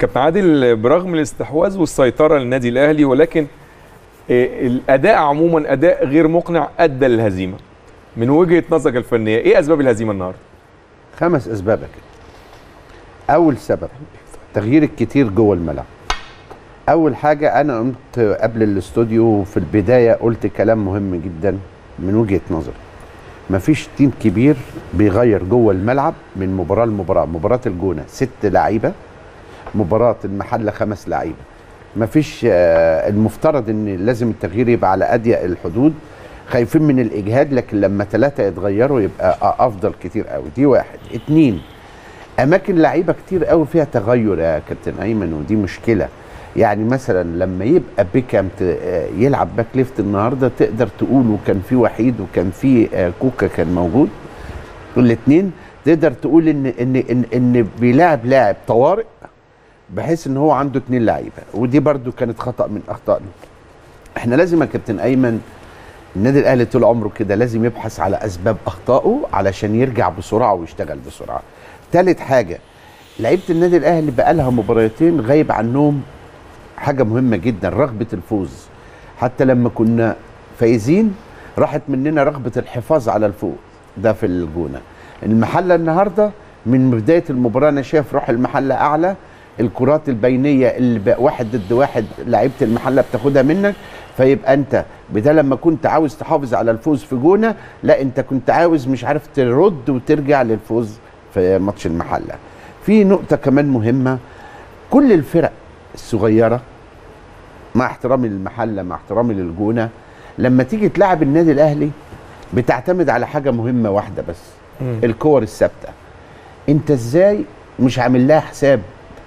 كابتن عادل برغم الاستحواذ والسيطره للنادي الاهلي ولكن آه، الاداء عموما اداء غير مقنع ادى للهزيمه من وجهه نظرك الفنيه ايه اسباب الهزيمه النهارده خمس اسباب يا كده اول سبب تغيير الكتير جوه الملعب اول حاجه انا قمت قبل الاستوديو في البدايه قلت كلام مهم جدا من وجهه نظري مفيش تيم كبير بيغير جوه الملعب من مباراه لمباراه مباراه الجونه ست لعيبه مباراه المحله خمس لعيبه مفيش آه، المفترض ان لازم التغيير يبقى على اضيق الحدود خايفين من الاجهاد لكن لما ثلاثه يتغيروا يبقى آه، افضل كتير قوي دي واحد اتنين اماكن لعيبه كتير قوي فيها تغير يا كابتن ايمن ودي مشكله يعني مثلا لما يبقى بيكام ت- آه، يلعب باك ليفت النهارده تقدر تقول وكان في وحيد وكان في آه، كوكا كان موجود الاثنين تقدر تقول ان ان ان, إن بيلاعب لاعب طوارئ بحيث ان هو عنده اتنين لعيبه ودي برده كانت خطا من اخطائنا احنا لازم يا كابتن ايمن النادي الاهلي طول عمره كده لازم يبحث على اسباب اخطائه علشان يرجع بسرعه ويشتغل بسرعه ثالث حاجه لعيبه النادي الاهلي بقى لها مباراتين غايب عنهم حاجه مهمه جدا رغبه الفوز حتى لما كنا فايزين راحت مننا رغبه الحفاظ على الفوز ده في الجونه المحله النهارده من بدايه المباراه انا شايف روح المحله اعلى الكرات البينيه اللي بقى واحد ضد واحد لعيبه المحله بتاخدها منك فيبقى انت بدل لما كنت عاوز تحافظ على الفوز في جونه لا انت كنت عاوز مش عارف ترد وترجع للفوز في ماتش المحله في نقطه كمان مهمه كل الفرق الصغيره مع احترامي للمحله مع احترامي للجونه لما تيجي تلعب النادي الاهلي بتعتمد على حاجه مهمه واحده بس الكور الثابته انت ازاي مش عامل لها حساب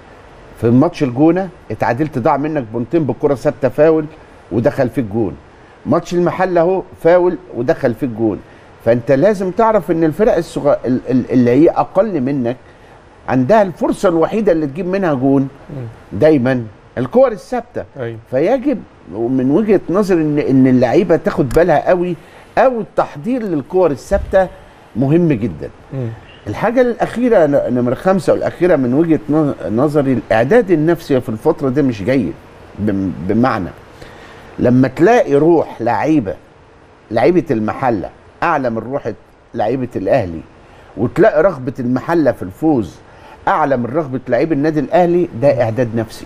في ماتش الجونه اتعادلت ضاع منك بونتين بكره ثابته فاول ودخل فيك جون ماتش المحله اهو فاول ودخل فيك جون فانت لازم تعرف ان الفرق الصغ... ال- ال- اللي هي اقل منك عندها الفرصه الوحيده اللي تجيب منها جون دايما الكور الثابته ايوه فيجب من وجهه نظري ان ان اللعيبه تاخد بالها قوي او التحضير للكور الثابته مهم جدا الحاجه الاخيره ن- نمره خمسه والاخيره من وجهه ن- نظري الاعداد النفسي في الفتره دي مش جيد بم- بمعنى لما تلاقي روح لعيبه لعيبه المحله اعلى من روح لعيبه الاهلي وتلاقي رغبه المحله في الفوز اعلى من رغبه لعيب النادي الاهلي ده اعداد نفسي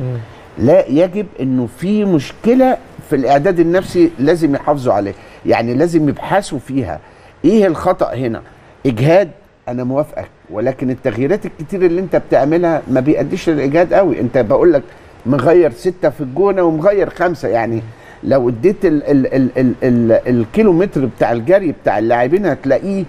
لا يجب انه في مشكله في الاعداد النفسي لازم يحافظوا عليه يعني لازم يبحثوا فيها ايه الخطا هنا اجهاد انا موافقك ولكن التغييرات الكتير اللي انت بتعملها ما بيأديش للاجهاد قوي انت بقول لك مغير ستة في الجونه ومغير خمسة يعني لو اديت ال ال ال ال ال الكيلومتر بتاع الجري بتاع اللاعبين هتلاقيه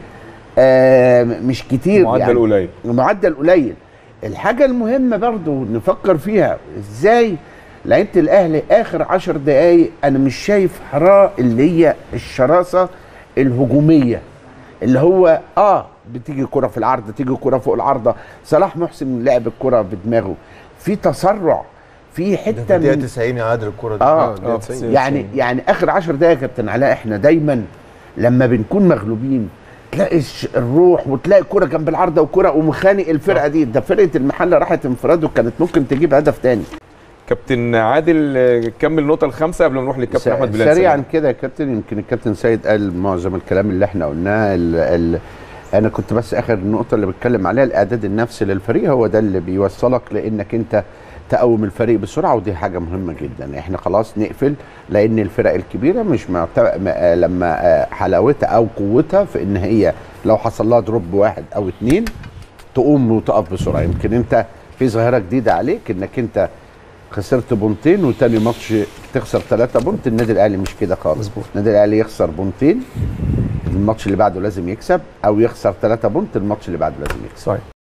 آه مش كتير معدل يعني قليل معدل قليل الحاجة المهمة برضو نفكر فيها ازاي لعيبة الاهلي اخر عشر دقايق انا مش شايف حراء اللي هي الشراسة الهجومية اللي هو اه بتيجي كرة في العرض تيجي كرة فوق العارضة صلاح محسن لعب الكرة بدماغه في تسرع في ده حتة في الدقيقه من 90 يعادل الكره دي اه الدقيقة آه، 90. يعني يعني اخر عشر دقايق يا كابتن علاء احنا دايما لما بنكون مغلوبين تلاقي الش- الروح وتلاقي كرة جنب العارضة وكرة ومخانق الفرقة دي ده فرقة المحلة راحت انفراد وكانت ممكن تجيب هدف تاني كابتن عادل آه، كمل النقطه الخامسه قبل ما نروح للكابتن احمد بلال سريعا سلام. كده يا كابتن يمكن الكابتن سيد قال معظم الكلام اللي احنا قلناه ال ال انا كنت بس اخر النقطه اللي بتكلم عليها الاعداد النفسي للفريق هو ده اللي بيوصلك لانك انت تقوم الفريق بسرعه ودي حاجه مهمه جدا احنا خلاص نقفل لان الفرق الكبيره مش معت... م- آه لما آه حلاوتها او قوتها في ان هي لو حصل لها دروب واحد او اتنين تقوم وتقف بسرعه يمكن انت في ظاهره جديده عليك انك انت خسرت بونتين وتاني ماتش تخسر ثلاثة بونت النادي الاهلي مش كده خالص مظبوط. النادي الاهلي يخسر بونتين الماتش اللي بعده لازم يكسب او يخسر ثلاثة بونت الماتش اللي بعده لازم يكسب صحيح